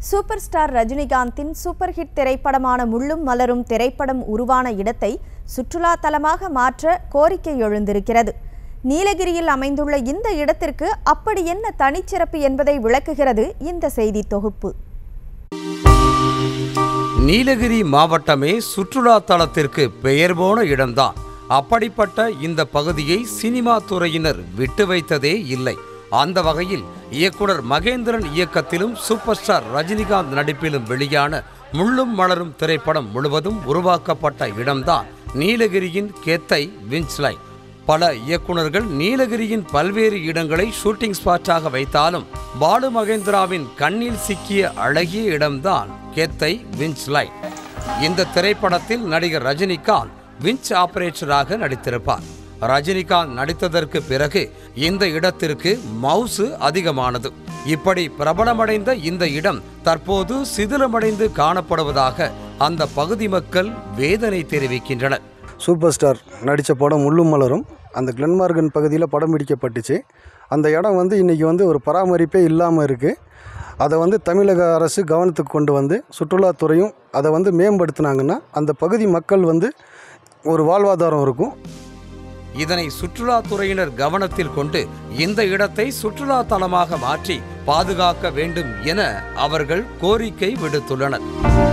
super star ரஜினிகாந்தின் super hit திரைப்படமான முள்ளும் மலரும் திரைப்படம் உருவான இடத்தை சுற்றுலா தலமாக மாற்ற கோரிக்கை எழுந்திருக்கிறது நீலகிரியில் அமைந்துள்ள இந்த இடத்திற்கு அப்படி என்ன தனிச்சிறப்பு என்பதை விளக்குகிறது இந்த செய்தி தொகுப்பு நீலகிரி மாவட்டமே சுற்றுலா தலத்திற்கு பெயர் போன இடம்தான் அப்படிப்பட்ட இந்த பகுதியை சினிமா துறையினர் விட்டு வைத்ததே இல்லை அந்த வகையில் இயக்குனர் மகேந்திரன் இயக்கத்திலும் சூப்பர் ஸ்டார் ரஜினிகாந்த் நடிப்பிலும் வெளியான முள்ளும் மலரும் திரைப்படம் முழுவதும் உருவாக்கப்பட்ட இடம்தான் நீலகிரியின் கெத்தை வின்ச்லை பல இயக்குனர்கள் நீலகிரியின் பல்வேறு இடங்களை ஷூட்டிங் ஸ்பாட்டாக வைத்தாலும் பாலு மகேந்திராவின் கண்ணில் சிக்கிய அழகிய இடம்தான் கெத்தை விஞ்ச் லைட் இந்த திரைப்படத்தில் நடிகர் ரஜினிகாந்த் விஞ்ச் ஆபரேட்டராக நடித்திருப்பார் ரஜினிகாந்த் நடித்ததற்கு பிறகு இந்த இடத்திற்கு மவுசு அதிகமானது இப்படி பிரபலமடைந்த இந்த இடம் தற்போது சிதிலமடைந்து காணப்படுவதாக அந்த பகுதி மக்கள் வேதனை தெரிவிக்கின்றனர் சூப்பர் ஸ்டார் நடித்த படம் முள்ளும் மலரும் அந்த கிளன்மார்கன் பகுதியில் படம் பிடிக்கப்பட்டுச்சு அந்த இடம் வந்து இன்றைக்கி வந்து ஒரு பராமரிப்பே இல்லாமல் இருக்குது அதை வந்து தமிழக அரசு கவனத்துக்கு கொண்டு வந்து சுற்றுலாத்துறையும் அதை வந்து மேம்படுத்தினாங்கன்னா அந்த பகுதி மக்கள் வந்து ஒரு வாழ்வாதாரம் இருக்கும் இதனை சுற்றுலாத்துறையினர் கவனத்தில் கொண்டு இந்த இடத்தை சுற்றுலா தலமாக மாற்றி பாதுகாக்க வேண்டும் என அவர்கள் கோரிக்கை விடுத்துள்ளனர்